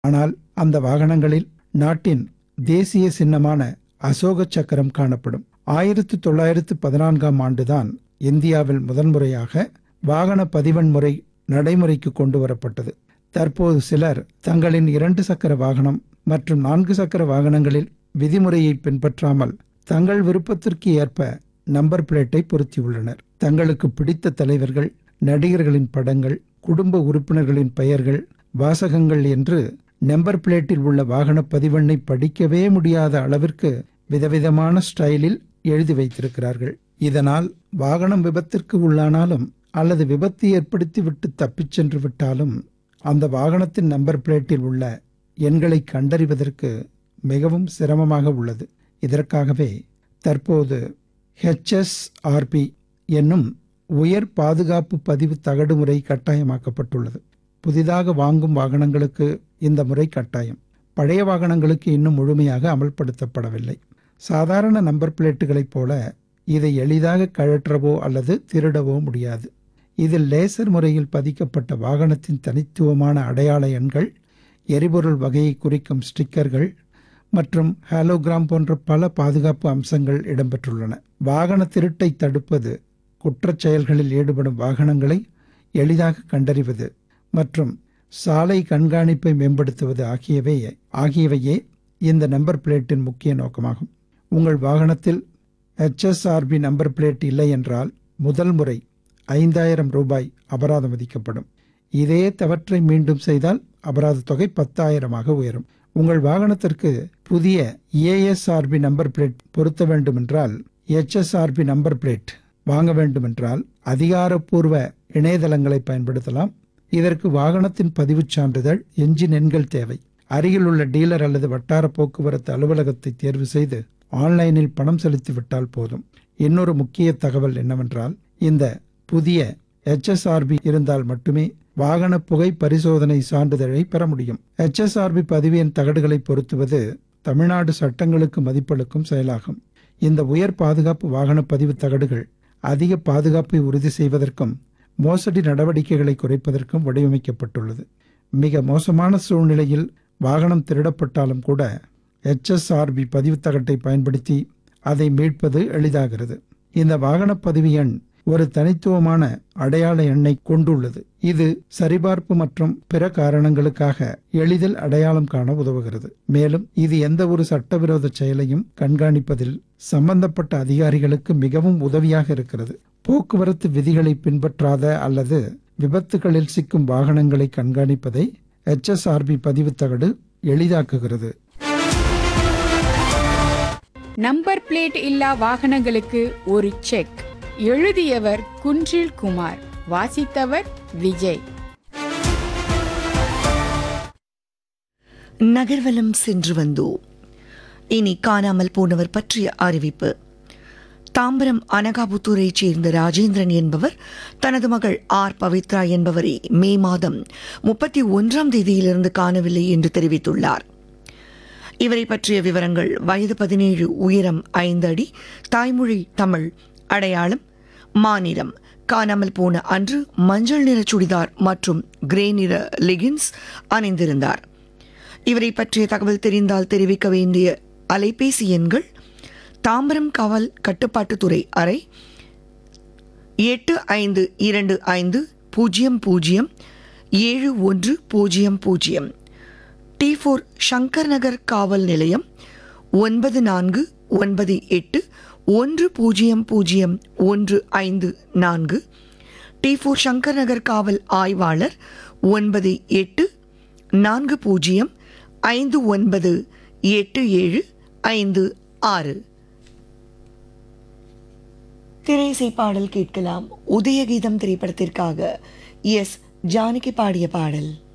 ஆனால் அந்த வாகனங்களில் நாட்டின் தேசிய சின்னமான அசோக சக்கரம் காணப்படும் ஆயிரத்து தொள்ளாயிரத்து பதினான்காம் ஆண்டுதான் இந்தியாவில் முதன்முறையாக வாகன பதிவெண் முறை நடைமுறைக்கு கொண்டு வரப்பட்டது தற்போது சிலர் தங்களின் இரண்டு சக்கர வாகனம் மற்றும் நான்கு சக்கர வாகனங்களில் விதிமுறையை பின்பற்றாமல் தங்கள் விருப்பத்திற்கு ஏற்ப நம்பர் பிளேட்டை பொருத்தியுள்ளனர் தங்களுக்கு பிடித்த தலைவர்கள் நடிகர்களின் படங்கள் குடும்ப உறுப்பினர்களின் பெயர்கள் வாசகங்கள் என்று நம்பர் பிளேட்டில் உள்ள வாகன பதிவெண்ணை படிக்கவே முடியாத அளவிற்கு விதவிதமான ஸ்டைலில் எழுதி வைத்திருக்கிறார்கள் இதனால் வாகனம் விபத்திற்கு உள்ளானாலும் அல்லது விபத்து ஏற்படுத்தி விட்டு தப்பிச் சென்று விட்டாலும் அந்த வாகனத்தின் நம்பர் பிளேட்டில் உள்ள எண்களை கண்டறிவதற்கு மிகவும் சிரமமாக உள்ளது இதற்காகவே தற்போது ஹெச்எஸ்ஆர்பி என்னும் உயர் பாதுகாப்பு பதிவு தகடு முறை கட்டாயமாக்கப்பட்டுள்ளது புதிதாக வாங்கும் வாகனங்களுக்கு இந்த முறை கட்டாயம் பழைய வாகனங்களுக்கு இன்னும் முழுமையாக அமல்படுத்தப்படவில்லை சாதாரண நம்பர் பிளேட்டுகளைப் போல இதை எளிதாக கழற்றவோ அல்லது திருடவோ முடியாது இதில் லேசர் முறையில் பதிக்கப்பட்ட வாகனத்தின் தனித்துவமான அடையாள எண்கள் எரிபொருள் வகையை குறிக்கும் ஸ்டிக்கர்கள் மற்றும் ஹாலோகிராம் போன்ற பல பாதுகாப்பு அம்சங்கள் இடம்பெற்றுள்ளன வாகன திருட்டை தடுப்பது குற்றச் செயல்களில் ஈடுபடும் வாகனங்களை எளிதாக கண்டறிவது மற்றும் சாலை கண்காணிப்பை மேம்படுத்துவது ஆகியவை ஆகியவையே இந்த நம்பர் பிளேட்டின் முக்கிய நோக்கமாகும் உங்கள் வாகனத்தில் ஹெச்எஸ்ஆர்பி நம்பர் பிளேட் இல்லை என்றால் முதல் முறை ஐந்தாயிரம் ரூபாய் அபராதம் விதிக்கப்படும் இதே தவற்றை மீண்டும் செய்தால் அபராத தொகை பத்தாயிரமாக உயரும் உங்கள் வாகனத்திற்கு புதிய ஏஎஸ்ஆர்பி நம்பர் பிளேட் பொருத்த வேண்டுமென்றால் ஹெச்எஸ்ஆர்பி நம்பர் பிளேட் வாங்க வேண்டுமென்றால் அதிகாரப்பூர்வ இணையதளங்களை பயன்படுத்தலாம் இதற்கு வாகனத்தின் பதிவுச் சான்றிதழ் எஞ்சின் எண்கள் தேவை அருகில் உள்ள டீலர் அல்லது வட்டார போக்குவரத்து அலுவலகத்தை தேர்வு செய்து ஆன்லைனில் பணம் செலுத்திவிட்டால் போதும் இன்னொரு முக்கிய தகவல் என்னவென்றால் இந்த புதிய ஹெச்எஸ்ஆர்பி இருந்தால் மட்டுமே வாகன புகை பரிசோதனை சான்றிதழை பெற முடியும் ஹெச்எஸ்ஆர்பி பதிவு எண் தகடுகளை பொருத்துவது தமிழ்நாடு சட்டங்களுக்கு மதிப்பளிக்கும் செயலாகும் இந்த உயர் பாதுகாப்பு வாகன பதிவு தகடுகள் அதிக பாதுகாப்பை உறுதி செய்வதற்கும் மோசடி நடவடிக்கைகளை குறைப்பதற்கும் வடிவமைக்கப்பட்டுள்ளது மிக மோசமான சூழ்நிலையில் வாகனம் திருடப்பட்டாலும் கூட ஹெச்எஸ்ஆர்பி பதிவு தகட்டை பயன்படுத்தி அதை மீட்பது எளிதாகிறது இந்த வாகன பதிவு எண் ஒரு தனித்துவமான அடையாள எண்ணை கொண்டுள்ளது இது சரிபார்ப்பு மற்றும் பிற காரணங்களுக்காக எளிதில் அடையாளம் காண உதவுகிறது மேலும் இது எந்த ஒரு சட்டவிரோத செயலையும் கண்காணிப்பதில் சம்பந்தப்பட்ட அதிகாரிகளுக்கு மிகவும் உதவியாக இருக்கிறது போக்குவரத்து விதிகளை பின்பற்றாத அல்லது விபத்துகளில் சிக்கும் வாகனங்களை கண்காணிப்பதை ஹெச்எஸ்ஆர்பி பதிவு தகடு எளிதாக்குகிறது நம்பர் பிளேட் இல்லா வாகனங்களுக்கு ஒரு செக் எழுதியவர் குன்றில் குமார் வாசித்தவர் விஜய் நகர்வலம் சென்று வந்தோம் இனி காணாமல் போனவர் பற்றிய அறிவிப்பு தாம்பரம் அனகாபுத்தூரைச் சேர்ந்த ராஜேந்திரன் என்பவர் தனது மகள் ஆர் பவித்ரா என்பவரை மே மாதம் முப்பத்தி ஒன்றாம் தேதியிலிருந்து காணவில்லை என்று தெரிவித்துள்ளார் இவரை பற்றிய விவரங்கள் வயது பதினேழு உயரம் ஐந்து அடி தாய்மொழி தமிழ் அடையாளம் மாநிலம் காணாமல் போன அன்று மஞ்சள் நிற சுடிதார் மற்றும் கிரே நிற லெகின்ஸ் அணிந்திருந்தார் இவரை பற்றிய தகவல் தெரிந்தால் தெரிவிக்க வேண்டிய அலைபேசி எண்கள் தாம்பரம் காவல் கட்டுப்பாட்டுத்துறை அறை எட்டு ஐந்து இரண்டு ஐந்து பூஜ்ஜியம் பூஜ்ஜியம் ஏழு ஒன்று பூஜ்ஜியம் பூஜ்ஜியம் டி ஃபோர் சங்கர் நகர் காவல் நிலையம் ஒன்பது நான்கு ஒன்பது எட்டு ஒன்று பூஜ்ஜியம் பூஜ்ஜியம் ஒன்று ஐந்து நான்கு டி ஃபோர் சங்கர் நகர் காவல் ஆய்வாளர் ஒன்பது எட்டு நான்கு பூஜ்ஜியம் ஐந்து ஒன்பது எட்டு ஏழு ஐந்து ஆறு திரைசை பாடல் கேட்கலாம் உதயகீதம் திரைப்படத்திற்காக எஸ் ஜானகி பாடிய பாடல்